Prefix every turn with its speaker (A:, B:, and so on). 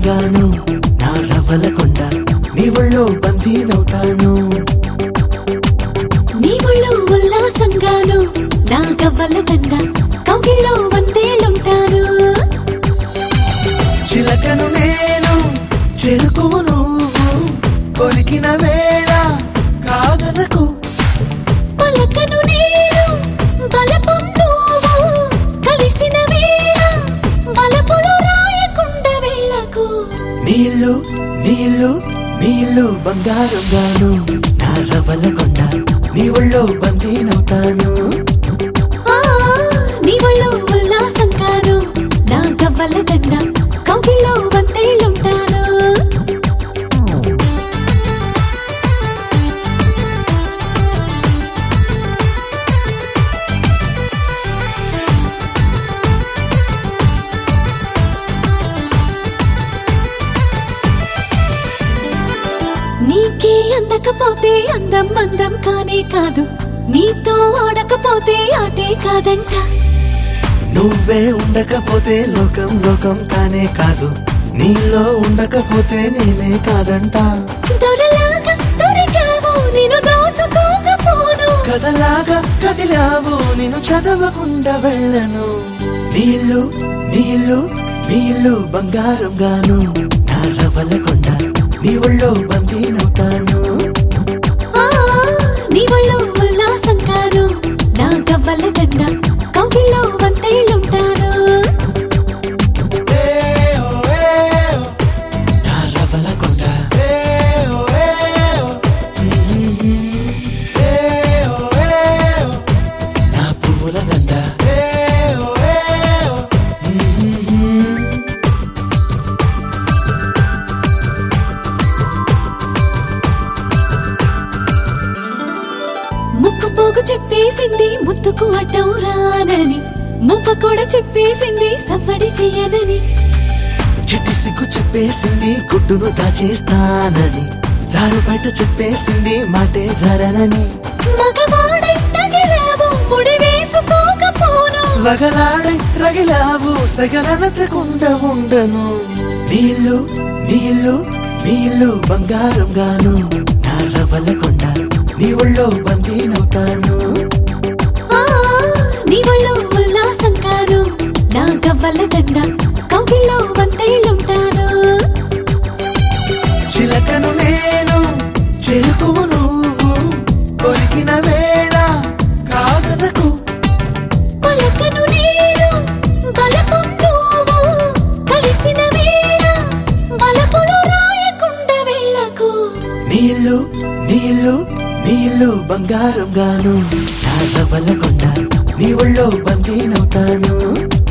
A: బంగారంగాను నా రవ్వల కొండ నీ ఒళ్ళో బందీనవుతాను
B: నీ ఒళ్ళో ఉల్లాసంగాను నా గవ్వల దండ కౌగిల్లో వందేలుంటాను
A: చిలకను నేను చెరుకువు నువ్వు కొరికిన వేళ కాదనకు
B: పలకను నేను బలపం నువ్వు కలిసిన వేళ బలపులు రాయకుండా వెళ్ళకు
A: నీళ్ళు నీళ్ళు నీళ్ళు బంగారంగాను నా రవ్వల కొండ నీ ఒళ్ళో బందీనవుతాను
B: ఆ, నీ ఒళ్ళో ఉల్లాసంగాను నా గవ్వల దండ కౌగిల్లో వందేలుంటాను నీకే అందకపోతే అందం అందం కానే కాదు నీతో ఆడకపోతే ఆటే కాదంట
A: నువ్వే ఉండకపోతే లోకం లోకం కానే కాదు నీలో ఉండకపోతే నేనే కాదంట
B: దొరలాగా దొరికావు నేను దోచుకోకపోను
A: కథలాగా కదిలావు నేను చదవకుండా వెళ్ళను నీళ్ళు నీళ్ళు నీళ్ళు బంగారం గాను నా రవ్వల కొండ నీ ఒళ్ళో బందీనవుతాను
B: ఆ, నీ ఒళ్ళో ఉల్లాసం కాను నా గవ్వల దండ కౌగిల్లో వందేలుంటాను
A: నా రవ్వల కొండ నా పువ్వుల దండ
B: ముక్కు పోగు చెప్పేసింది ముత్తుకు అడ్డం రానని ముప్ప కూడా చెప్పేసింది సవ్వడి చెయ్యనని
A: చిట్టి సిగ్గు చెప్పేసింది గుడ్డును దాచేస్తానని జారు బయట చెప్పేసింది మాటే జరనని
B: మగవాడై తగిలావు ముడి వేసుకోకపోను
A: వగలాడై రగిలావు సగలనచకుండా ఉండను నీళ్ళు నీళ్ళు నీళ్ళు బంగారం గాను నా రవ్వల కొండ నీ ఒళ్ళో బందీనవుతాను
B: ఆ, నీ ఒళ్ళో ఉల్లాసం కాను నా గవ్వల దండ కౌగిల్లో వందేలుంటాను
A: చిలకను నేను చెరుకువు నువ్వు కొరికిన వేళ కాదనకు
B: పలకను నేను బలపం నువ్వు కలిసిన వేళ బలపులు రాయకుండా వెళ్ళకు
A: నీళ్ళు నీళ్ళు నీళ్ళు బంగారం గాను నా రవ్వల కొండ నీ ఒళ్ళో బందీనవుతాను